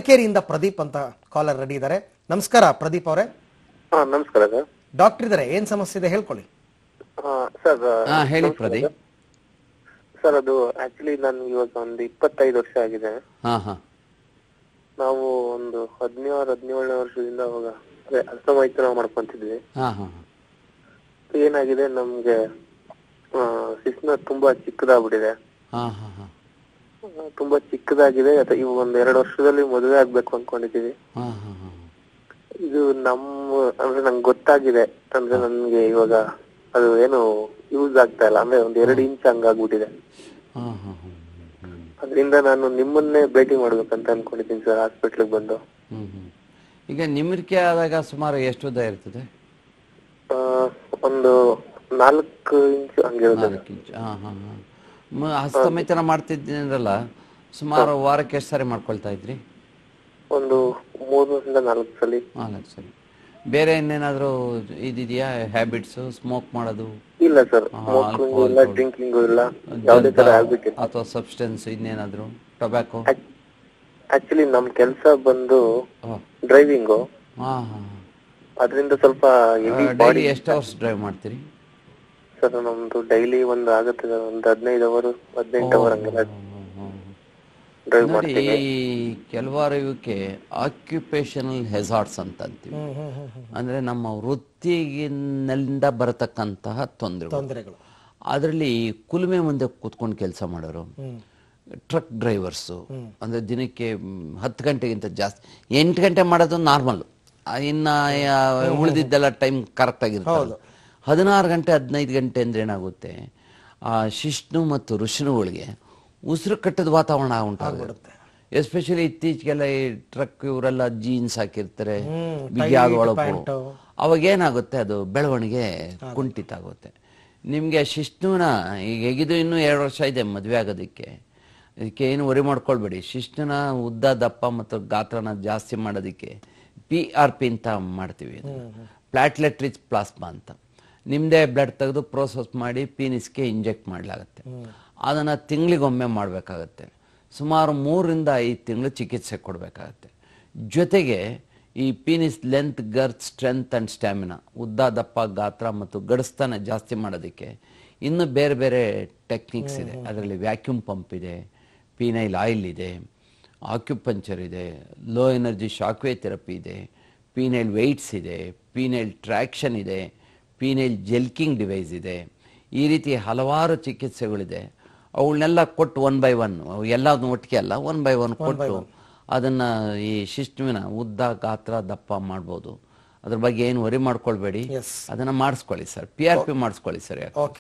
ಮಡಿಕೇರಿಯಿಂದ ಪ್ರದೀಪ್ ಅಂತ caller ready ಇದ್ದಾರೆ ನಮಸ್ಕಾರ ಪ್ರದೀಪ್ ಅವರೇ ಹಾ ನಮಸ್ಕಾರ ಸರ್ ಡಾಕ್ಟರ್ ಇದ್ದಾರೆ ಏನ್ ಸಮಸ್ಯೆ ಇದೆ ಹೇಳ್ಕೊಳ್ಳಿ ಸರ್ ಹಾ ಹೇಳಿ ಪ್ರದೀಪ್ ಸರ್ ಅದು ಆಕ್ಚುಲಿ ನಾನು ಇವಾಗ ಒಂದು ಇಪ್ಪತ್ತೈದು ವರ್ಷ ಆಗಿದೆ ಹಾ ಹಾ ನಾವು ಒಂದು ಹದಿನೇಳು ಹದಿನೇಳನೇ ವರ್ಷದಿಂದ ಅವಾಗ ಅದೇ ಅಸ್ತಮೈಥುನ ಮಾಡ್ಕೊಂತಿದ್ವಿ ಹಾ ಹಾ ಏನಾಗಿದೆ ನಮ್ಗೆ ಶಿಶ್ನ ತುಂಬಾ ಚಿಕ್ಕದಾಗ್ಬಿಟ್ಟಿದೆ ಹಾ ಹಾ ಹಾ ಆ, ತುಂಬಾ ಚಿಕ್ಕದಾಗಿದೆ ಅದೇ ಇವು ಒಂದ್ ಎರಡು ವರ್ಷದಲ್ಲಿ ಮದುವೆ ಆಗ್ಬೇಕು ಅನ್ಕೊಂಡಿದೀವಿ ಹಾ ಹಾ ಹಾ ಇದು ನಮ್ಮ ಅಂದ್ರೆ ನಂಗೆ ಗೊತ್ತಾಗಿದೆ ಅಂದ್ರೆ ನನ್ಗೆ ಇವಾಗ ಅದು ಏನು ಯೂಸ್ ಆಗ್ತಾ ಇಲ್ಲ ಅಂದ್ರೆ ಒಂದ್ ಎರಡು ಇಂಚ್ ಹಂಗಾಗ್ಬಿಟ್ಟಿದೆ ಹಾ ಹಾ ಹಾ ಹ್ಮ್ ಅದರಿಂದ ನಾನು ನಿಮ್ಮನ್ನೇ ಭೇಟಿ ಮಾಡ್ಬೇಕಂತ ಅನ್ಕೊಂಡಿದ್ದೀನಿ ಸರ್ ಹಾಸ್ಪಿಟ್ಲಿಗೆ ಬಂದು ಹ್ಮ್ ಹ್ಮ್ ಈಗ ನಿಮಿರಿಕೆ ಆದಾಗ ಸುಮಾರು ಎಷ್ಟು ಉದ್ದ ಇರ್ತದೆ ಆ, ಒಂದು ನಾಲ್ಕು ಇಂಚ್ ಹಂಗಿರುತ್ತೆ ನಾಲ್ಕು ಇಂಚ್ ಹಾ ಹಾ ಹಾ ಮ- ಹಸ್ತಮೇತನ ಮಾಡ್ತಿದ್ದೀನಲ್ಲ ಸುಮಾರು ವಾರಕ್ಕೆ ಎಷ್ಟು ಸಾರಿ ಮಾಡ್ಕೊಳ್ತಾ ಇದ್ರಿ ಒಂದು ಮೂರರಿಂದ ನಾಲ್ಕು ಸಲ ನಾಲ್ಕು ಸರಿ ಬೇರೆ ಇನ್ನೇನಾದರೂ ಇದಿದೆಯಾ ಹ್ಯಾಬಿಟ್ಸು ಸ್ಮೋಕ್ ಮಾಡೋದು ಇಲ್ಲ ಸರ್ ಸ್ಮೋಕಿಂಗ್ ಇಲ್ಲ ಡ್ರಿಂಕಿಂಗ್ ಇಲ್ಲ ಯಾವುದೇ ತರ ಹ್ಯಾಬಿಟ್ ಇಲ್ಲ ಅಥವಾ ಸಬ್ಸ್ಟೆನ್ಸ್ ಇನ್ನೇನಾದರೂ ಟೊಬ್ಯಾಕೋ ಆಕ್ಚುಲಿ ನಮ್ ಕೆಲ್ಸ ಬಂದು ಹಾಂ ಡ್ರೈವಿಂಗು ಹಾಂ ಹಾಂ ಅದರಿಂದ ಸ್ವಲ್ಪ ಹೆವಿ ಡೈಲಿ ಎಷ್ಟು ಅವರ್ಸ್ ಡ್ರೈವ್ ಮಾಡ್ತೀರಿ ಸರ್ ನಮ್ದು ಡೈಲಿ ಒಂದು ಆಗುತ್ತೆ ಸರ್ ಒಂದು ಹದಿನೈದು ಅವರ್ ಹದಿನೆಂಟು ಅವರ್ ಹಂಗೆಲ್ಲ ಡ್ರೈವ್ ನೋಡಿ ಮಾಡ್ತೀನಿ ಕೆಲವಾರು ಇವಕ್ಕೆ ಆಕ್ಯುಪೇಷನಲ್ ಹೆಸಾರ್ಟ್ಸ್ ಅಂತ ಅಂತೀವಿ ಅಂದ್ರೆ ನಮ್ಮ ವೃತ್ತಿಗಿನಿಂದ ಬರತಕ್ಕಂತಹ ತೊಂದರೆಗಳು ತೊಂದರೆಗಳು ಅದರಲ್ಲಿ ಕುಲುಮೆ ಮುಂದೆ ಕೂತ್ಕೊಂಡು ಕೆಲಸ ಮಾಡೋರು ಟ್ರಕ್ ಡ್ರೈವರ್ಸು ಅಂದ್ರೆ ದಿನಕ್ಕೆ ಮ್, ಹತ್ತು ಗಂಟೆಗಿಂತ ಜಾಸ್ತಿ ಎಂಟು ಗಂಟೆ ಮಾಡೋದು ನಾರ್ಮಲ್ ಇನ್ನ ಆ, ಉಳಿದಿದ್ದೆಲ್ಲ ಟೈಮ್ ಕರೆಕ್ಟ್ ಆಗಿರುತ್ತೆ ಹದಿನಾರು ಗಂಟೆ ಹದಿನೈದು ಗಂಟೆ ಅಂದ್ರೆ ಏನಾಗುತ್ತೆ ಆ ಶಿಷ್ಣು ಮತ್ತು ಋಷಿನುಗಳಿಗೆ ಉಸಿರು ಕಟ್ಟದ ವಾತಾವರಣ ಉಂಟಾಗುತ್ತೆ ಎಸ್ಪೆಷಲಿ ಇತ್ತೀಚೆಗೆಲ್ಲ ಈ ಟ್ರಕ್ ಇವರೆಲ್ಲ ಜೀನ್ಸ್ ಹಾಕಿರ್ತಾರೆ ಬಿಗಿಯಾದ ಒಳಪು ಅವಾಗ ಏನಾಗುತ್ತೆ ಅದು ಬೆಳವಣಿಗೆ ಕುಂಠಿತ ಆಗುತ್ತೆ ನಿಮಗೆ ಶಿಷ್ಣುನ ಈಗ ಹೇಗಿದ್ದು ಇನ್ನೂ ಎರಡು ವರ್ಷ ಇದೆ ಮದುವೆ ಆಗೋದಕ್ಕೆ ಇದಕ್ಕೆ ಏನು ವರಿ ಮಾಡ್ಕೊಳ್ಬೇಡಿ ಶಿಷ್ಣುನ ಉದ್ದ ದಪ್ಪ ಮತ್ತು ಗಾತ್ರನ ಜಾಸ್ತಿ ಮಾಡೋದಕ್ಕೆ ಪಿ ಆರ್ ಪಿ ಅಂತ ಮಾಡ್ತೀವಿ ಪ್ಲಾಟ್ಲೆಟ್ ರಿಚ್ ಪ್ಲಾಸ್ಮಾ ಅಂತ ನಿಮ್ಮದೇ ಬ್ಲಡ್ ತೆಗೆದು ಪ್ರೋಸೆಸ್ ಮಾಡಿ ಪೀನಿಸ್ಗೆ ಇಂಜೆಕ್ಟ್ ಮಾಡಲಾಗುತ್ತೆ ಅದನ್ನು ತಿಂಗಳಿಗೊಮ್ಮೆ ಮಾಡಬೇಕಾಗತ್ತೆ ಸುಮಾರು ಮೂರರಿಂದ ಐದು ತಿಂಗಳು ಚಿಕಿತ್ಸೆ ಕೊಡಬೇಕಾಗತ್ತೆ ಜೊತೆಗೆ ಈ penis length girth strength and stamina ಉದ್ದ ದಪ್ಪ ಗಾತ್ರ ಮತ್ತು ಗಡಸ್ತಾನ ಜಾಸ್ತಿ ಮಾಡೋದಕ್ಕೆ ಇನ್ನು ಬೇರೆ ಬೇರೆ ಟೆಕ್ನಿಕ್ಸ್ ಇದೆ ಅದರಲ್ಲಿ ವ್ಯಾಕ್ಯೂಮ್ ಪಂಪ್ ಇದೆ ಪೀನೈಲ್ ಆಯಿಲ್ ಇದೆ ಆಕ್ಯುಪಂಚರ್ ಇದೆ ಲೋ ಎನರ್ಜಿ ಶಾಕ್ವೇ ಥೆರಪಿ ಇದೆ ಪೀನೈಲ್ ವೆಯ್ಟ್ಸ್ ಇದೆ ಪೀನೈಲ್ ಟ್ರ್ಯಾಕ್ಷನ್ ಇದೆ ಪೀನೈಲ್ ಜೆಲ್ಕಿಂಗ್ ಡಿವೈಸ್ ಇದೆ ಈ ರೀತಿ ಹಲವಾರು ಚಿಕಿತ್ಸೆಗಳಿದೆ ಅವುಗಳನ್ನೆಲ್ಲ ಕೊಟ್ಟು ಒನ್ ಬೈ ಒನ್ ಎಲ್ಲದನ್ನು ಒಟ್ಟಿಗೆ ಅಲ್ಲ ಒನ್ ಬೈ ಒನ್ ಕೊಟ್ಟು ಅದನ್ನ ಈ ಶಿಶ್ನುವಿನ ಉದ್ದ ಗಾತ್ರ ದಪ್ಪ ಮಾಡ್ಬೋದು ಅದ್ರ ಬಗ್ಗೆ ಏನು ವರಿ ಮಾಡ್ಕೊಳ್ಬೇಡಿ Yes. ಅದನ್ನ ಮಾಡಿಸ್ಕೊಳ್ಳಿ ಸರ್ ಪಿ ಆರ್ ಪಿ ಮಾಡಿಸ್ಕೊಳ್ಳಿ ಸರ್ ಯಾಕೆ ಓಕೆ